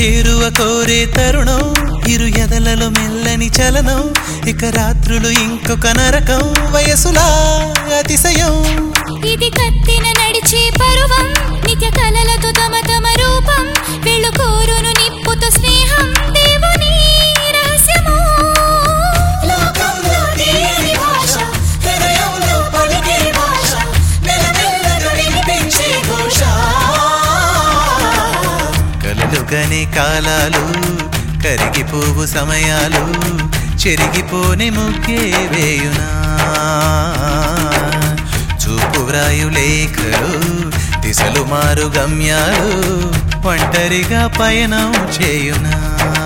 చేరువ కోరే తరుణం ఇరు ఎదలలో మెల్లని చలనం ఇక రాత్రులు ఇంకొక నరకం వయసులా అతిశయం ఇది కత్తిన నడిచే పరువం నిత్య కలలతో తమ తమ రూపం వెళ్ళు కోరును నిప్పుతో స్నేహం దేవుని రహస్యము లోకంలో తీయని భాష, హృదయంలో పలికే భాష, మెల్లమెల్లగా వినిపించే ఘోష. కలలుగనే కాలాలు కరిగిపోవు సమయాలు చెరిగిపోని ముగ్గే వేయునా చూపు వ్రాయు లేఖలు దిశలు మారు గమ్యాలు ఒంటరిగా పయనం చేయునా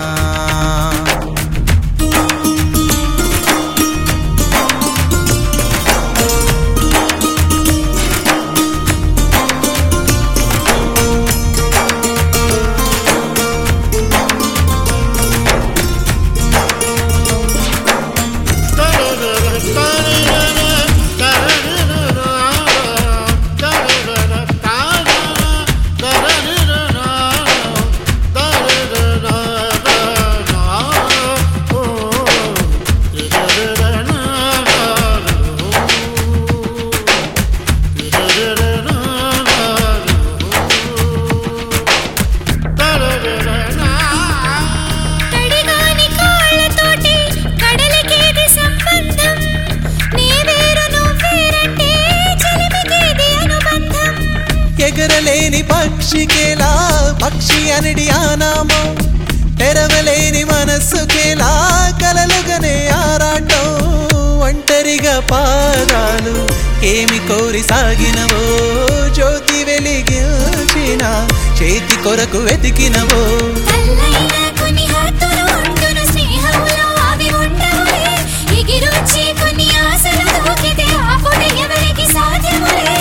కడిగాని కాళ్ళతోటి కడలికేది సంబంధం నీ వేరు నువ్వేరంటే చెలిమికేది అనుబంధం ఎగరలేని పక్షికేలా పక్షి అనడి ఆనామం తెరవలేని మనస్సుకేలా కలలుగనే ఆరాటం ఒంటరిగా పాదాలు ఏమి కోరి సాగినవో జ్యోతి వెలిగించిన చేతి కొరకు వెతికినవో తల్లైన కొన్ని హద్దులు ఉండును స్నేహంలో అవి ఉండవులే ఎగిరొచ్చి కొన్ని ఆశలు దూకితే అప్పుడు ఎవరికి సాధ్యములే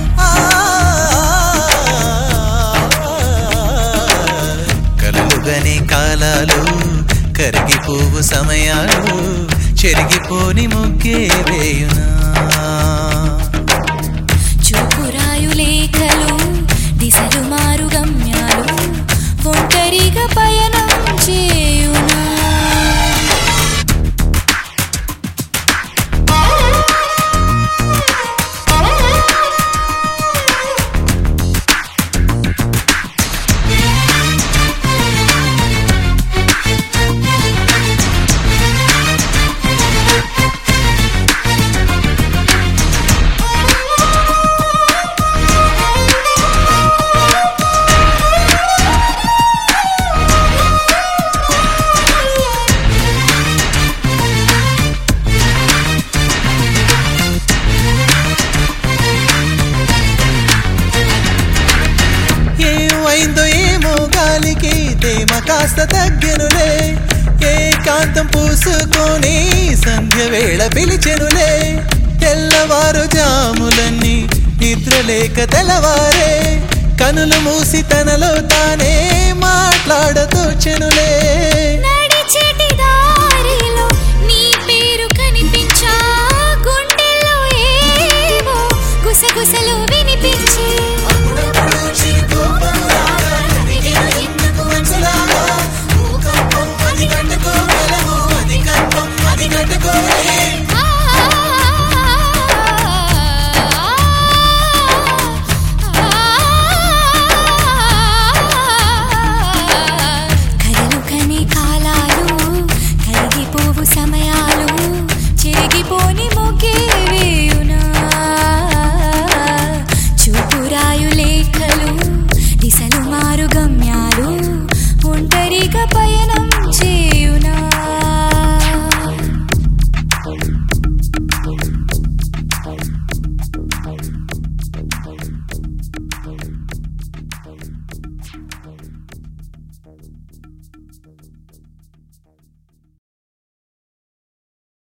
కలుగని కాలాలు కరిగిపోవు సమయాలు చెరిగిపోని ముగ్గే వేయునా చూపురాయు లేఖలు దిశలు మారు గమ్యాలు ఒంటరిగా పయనం చేయునా ఏమైందో ఏమో గాలికి తేమ కాస్త తగ్గెనులే ఏకాంతం పూసుకొని సంధ్య వేళ పిలిచెనులే తెల్లవారు జాములన్నీ నిద్రలేక తెల్లవారే కనులు మూసి తనలో తానే మాట్లాడతోచెనులే నడిచేటి దారిలో నీ పేరు కనిపించా గుండెల్లో ఏవో గుసగుసలు వినిపించే అప్పుడప్పుడు చిరుకోపంలాగా నడిగెను ఎందుకు మనసులాగా భూకంపం అది కట్టుకోగలవు అది కంపం అది కట్టుకోలే